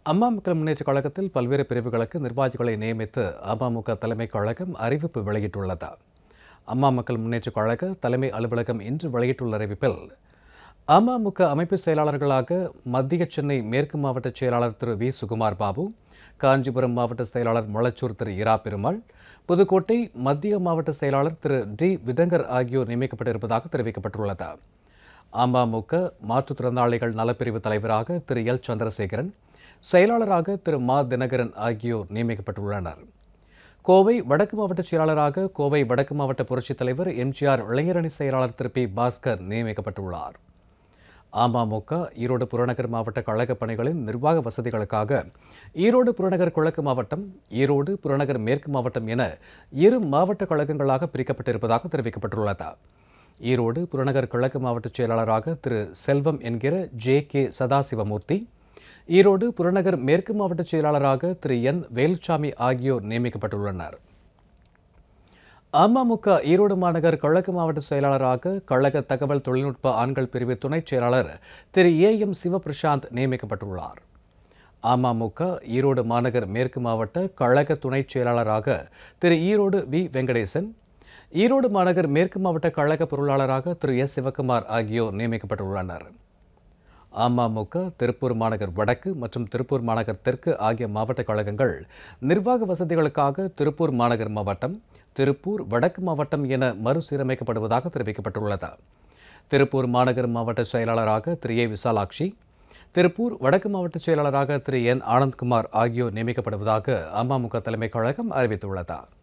அம்மா மக்கள் முன்னேற்றக் கழகத்தில் பல்வேறு பிரிவுகளுக்கு நிர்வாகிகளை நியமித்து அமமுக தலைமைக் கழகம் அறிவிப்பு வெளியிட்டுள்ளது அம்மா மக்கள் முன்னேற்றக் கழக தலைமை அலுவலகம் இன்று வெளியிட்டுள்ள அறிவிப்பில் அமமுக அமைப்பு செயலாளர்களாக மத்திய சென்னை மேற்கு மாவட்ட செயலாளர் திரு வி சுகுமார் பாபு காஞ்சிபுரம் மாவட்ட செயலாளர் மொளச்சூர் திரு இரா பெருமாள் புதுக்கோட்டை மத்திய மாவட்ட செயலாளர் திரு டி விதங்கர் ஆகியோர் நியமிக்கப்பட்டிருப்பதாக தெரிவிக்கப்பட்டுள்ளது அமமுக மாற்றுத்திறனாளிகள் நலப்பிரிவு தலைவராக திரு எல் சந்திரசேகரன் செயலாளராக திரு மா தினகரன் ஆகியோர் நியமிக்கப்பட்டுள்ளனர் கோவை வடக்கு மாவட்ட செயலாளராக கோவை வடக்கு மாவட்ட புரட்சித் தலைவர் எம்ஜிஆர் இளைஞரணி செயலாளர் திரு பி பாஸ்கர் நியமிக்கப்பட்டுள்ளார் அமமுக ஈரோடு புறநகர் மாவட்ட கழக பணிகளின் நிர்வாக வசதிகளுக்காக ஈரோடு புறநகர் கிழக்கு மாவட்டம் ஈரோடு புறநகர் மேற்கு மாவட்டம் என இரு மாவட்ட கழகங்களாக பிரிக்கப்பட்டிருப்பதாக தெரிவிக்கப்பட்டுள்ளது ஈரோடு புறநகர் கிழக்கு மாவட்ட செயலாளராக திரு செல்வம் என்கிற ஜே கே சதாசிவமூர்த்தி ஈரோடு புறநகர் மேற்கு மாவட்ட செயலாளராக திரு என் வேலுச்சாமி ஆகியோர் நியமிக்கப்பட்டுள்ளனர் அமமுக ஈரோடு மாநகர் கிழக்கு மாவட்ட செயலாளராக கழக தகவல் தொழில்நுட்ப ஆண்கள் பிரிவு துணைச் செயலாளர் திரு ஏ எம் சிவபிரசாந்த் நியமிக்கப்பட்டுள்ளார் அமமுக ஈரோடு மாநகர் மேற்கு மாவட்ட கழக துணைச் செயலாளராக திரு ஈரோடு வி வெங்கடேசன் ஈரோடு மாநகர் மேற்கு மாவட்ட கழக பொருளாளராக திரு எஸ் சிவகுமார் ஆகியோர் நியமிக்கப்பட்டுள்ளனர் அமமுக திருப்பூர் மாநகர் வடக்கு மற்றும் திருப்பூர் மாநகர் தெற்கு ஆகிய மாவட்ட கழகங்கள் நிர்வாக வசதிகளுக்காக திருப்பூர் மாநகர் மாவட்டம் திருப்பூர் வடக்கு மாவட்டம் என மறுசீரமைக்கப்படுவதாக தெரிவிக்கப்பட்டுள்ளது திருப்பூர் மாநகர் மாவட்ட செயலாளராக திரு ஏ விசாலாட்சி திருப்பூர் வடக்கு மாவட்ட செயலாளராக திரு என் ஆனந்த்குமார் ஆகியோர் நியமிக்கப்படுவதாக அமமுக தலைமைக் கழகம் அறிவித்துள்ளது